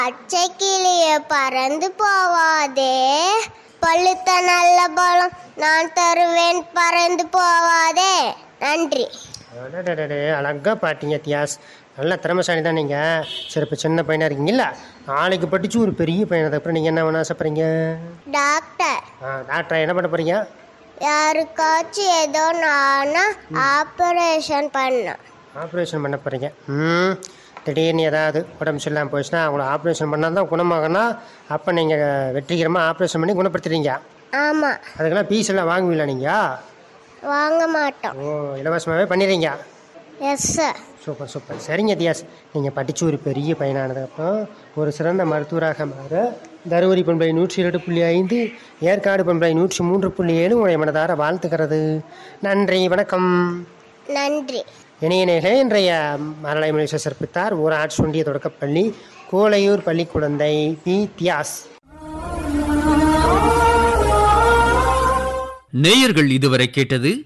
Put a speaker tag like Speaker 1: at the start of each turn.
Speaker 1: பச்சை கிளிய பறந்து போவாதே பழுத்த நல்ல பழம் நான் தருவேன் பறந்து போவாதே நன்றி
Speaker 2: அடடடடே, அழகா பாட்டிங்க தியாஸ் நல்ல திறமைசாலி தான் நீங்கள் சரி இப்போ சின்ன பையனாக இருக்கீங்களா நாளைக்கு படித்து ஒரு பெரிய பையன் அப்புறம் நீங்கள் என்ன பண்ண ஆசைப்படுறீங்க
Speaker 1: டாக்டர்
Speaker 2: ஆ டாக்டர் என்ன பண்ண போகிறீங்க
Speaker 1: யாருக்காச்சும் ஏதோ நானா ஆபரேஷன் பண்ண
Speaker 2: ஆப்ரேஷன் பண்ண போகிறீங்க ம் திடீர்னு ஏதாவது உடம்பு சரியில்லாமல் போச்சுன்னா அவங்கள ஆப்ரேஷன் பண்ணால் தான் குணமாகனா அப்போ நீங்கள் வெற்றிகரமாக ஆப்ரேஷன் பண்ணி குணப்படுத்துறீங்க
Speaker 1: ஆமா
Speaker 2: அதுக்கெல்லாம் பீஸ் எல்லாம் வாங்குவீங்களா நீங்கள்
Speaker 1: வாங்க மாட்டோம்
Speaker 2: ஓ இலவசமாகவே பண்ணிடுறீங்க
Speaker 1: எஸ் சார்
Speaker 2: சூப்பர் சூப்பர் சரிங்க தியாஸ் நீங்கள் படித்து ஒரு பெரிய பையனானதுக்கப்புறம் ஒரு சிறந்த மருத்துவராக மாற தருமபுரி பண்பலை நூற்றி இரண்டு புள்ளி ஐந்து ஏற்காடு பண்பலை நூற்றி மூன்று புள்ளி ஏழு உடைய மனதார வாழ்த்துக்கிறது நன்றி வணக்கம்
Speaker 1: நன்றி
Speaker 2: இணையநேகளே இன்றைய மரலை மலேசிய சிறப்பித்தார் ஊராட்சி ஒன்றிய தொடக்கப்பள்ளி கோலையூர் பள்ளி குழந்தை பி தியாஸ்
Speaker 3: நேயர்கள் இதுவரை கேட்டது